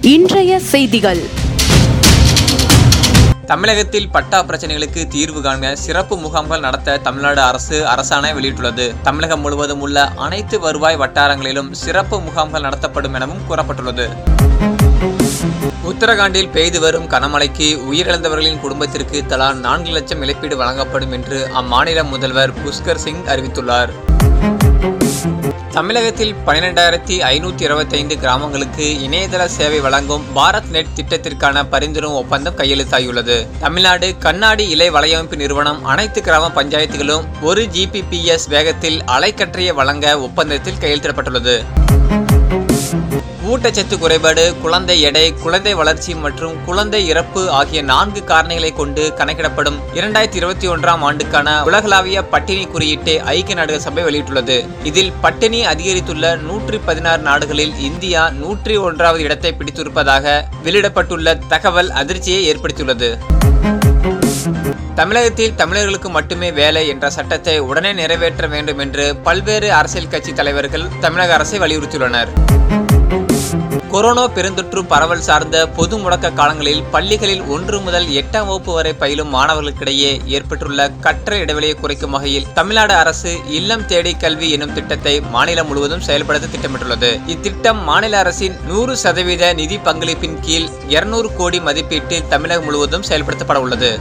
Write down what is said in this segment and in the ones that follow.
இன்றைய செய்திகள் தமிழகத்தில் பட்டா பிரச்சனைகளுக்கு தீர்வு காண சிறப்பு முகாம்கள் நடத்த தமிழ்நாடு அரசு அரசாணை வெளியிட்டுள்ளது தமிழகம் முழுவதும் உள்ள அனைத்து வருவாய் வட்டாரங்களிலும் சிறப்பு முகாம்கள் நடத்தப்படும் எனவும் கூறப்பட்டுள்ளது உத்தரகாண்டில் பெய்து வரும் கனமழைக்கு உயிரிழந்தவர்களின் குடும்பத்திற்கு தலா நான்கு லட்சம் இழப்பீடு வழங்கப்படும் என்று அம்மாநில முதல்வர் புஷ்கர் சிங் அறிவித்துள்ளார் தமிழகத்தில் பன்னிரெண்டாயிரத்தி ஐநூற்றி இருபத்தைந்து கிராமங்களுக்கு இணையதள சேவை வழங்கும் பாரத் நெட் திட்டத்திற்கான பரிந்துரை ஒப்பந்தம் கையெழுத்தாகியுள்ளது தமிழ்நாடு கண்ணாடி இலை வலையமைப்பு நிறுவனம் அனைத்து கிராம பஞ்சாயத்துகளும் ஒரு ஜிபிபிஎஸ் வேகத்தில் அலைக்கற்றையை வழங்க ஒப்பந்தத்தில் கையெழுத்திடப்பட்டுள்ளது ஊட்டச்சத்து குறைபாடு குழந்தை எடை குழந்தை வளர்ச்சி மற்றும் குழந்தை இறப்பு ஆகிய நான்கு காரணிகளை கொண்டு கணக்கிடப்படும் இரண்டாயிரத்தி இருபத்தி ஒன்றாம் ஆண்டுக்கான உலகளாவிய பட்டினி குறியீட்டை ஐக்கிய நாடுகள் சபை வெளியிட்டுள்ளது இதில் பட்டினி அதிகரித்துள்ள நூற்றி பதினாறு நாடுகளில் இந்தியா நூற்றி ஒன்றாவது இடத்தை பிடித்திருப்பதாக வெளியிடப்பட்டுள்ள தகவல் அதிர்ச்சியை ஏற்படுத்தியுள்ளது தமிழகத்தில் தமிழர்களுக்கு மட்டுமே வேலை என்ற சட்டத்தை உடனே நிறைவேற்ற வேண்டும் என்று பல்வேறு அரசியல் கட்சி தலைவர்கள் தமிழக அரசை வலியுறுத்தியுள்ளனர் கொரோனா பெருந்தொற்று பரவல் சார்ந்த பொது முடக்க காலங்களில் பள்ளிகளில் ஒன்று முதல் எட்டாம் வகுப்பு வரை பயிலும் மாணவர்களுக்கிடையே ஏற்பட்டுள்ள கற்ற இடைவெளியை குறைக்கும் வகையில் தமிழ்நாடு அரசு இல்லம் தேடி கல்வி எனும் திட்டத்தை மாநிலம் முழுவதும் செயல்படுத்த திட்டமிட்டுள்ளது இத்திட்டம் மாநில அரசின் நூறு சதவீத நிதி பங்களிப்பின் கீழ் இருநூறு கோடி மதிப்பீட்டில் தமிழகம் முழுவதும் செயல்படுத்தப்பட உள்ளது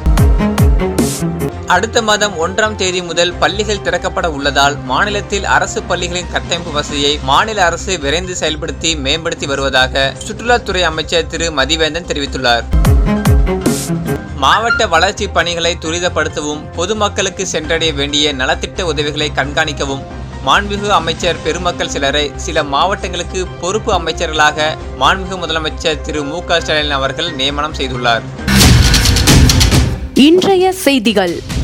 அடுத்த மாதம் ஒன்றாம் தேதி முதல் பள்ளிகள் திறக்கப்பட உள்ளதால் மாநிலத்தில் அரசு பள்ளிகளின் கட்டமைப்பு வசதியை மாநில அரசு விரைந்து செயல்படுத்தி மேம்படுத்தி வருவதாக சுற்றுலாத்துறை அமைச்சர் திரு மதிவேந்தன் தெரிவித்துள்ளார் மாவட்ட வளர்ச்சி பணிகளை துரிதப்படுத்தவும் பொதுமக்களுக்கு சென்றடைய வேண்டிய நலத்திட்ட உதவிகளை கண்காணிக்கவும் மாண்புமிகு அமைச்சர் பெருமக்கள் சிலரை சில மாவட்டங்களுக்கு பொறுப்பு அமைச்சர்களாக மாண்புமிகு முதலமைச்சர் திரு மு க ஸ்டாலின் அவர்கள் நியமனம் செய்துள்ளார் இன்றைய செய்திகள்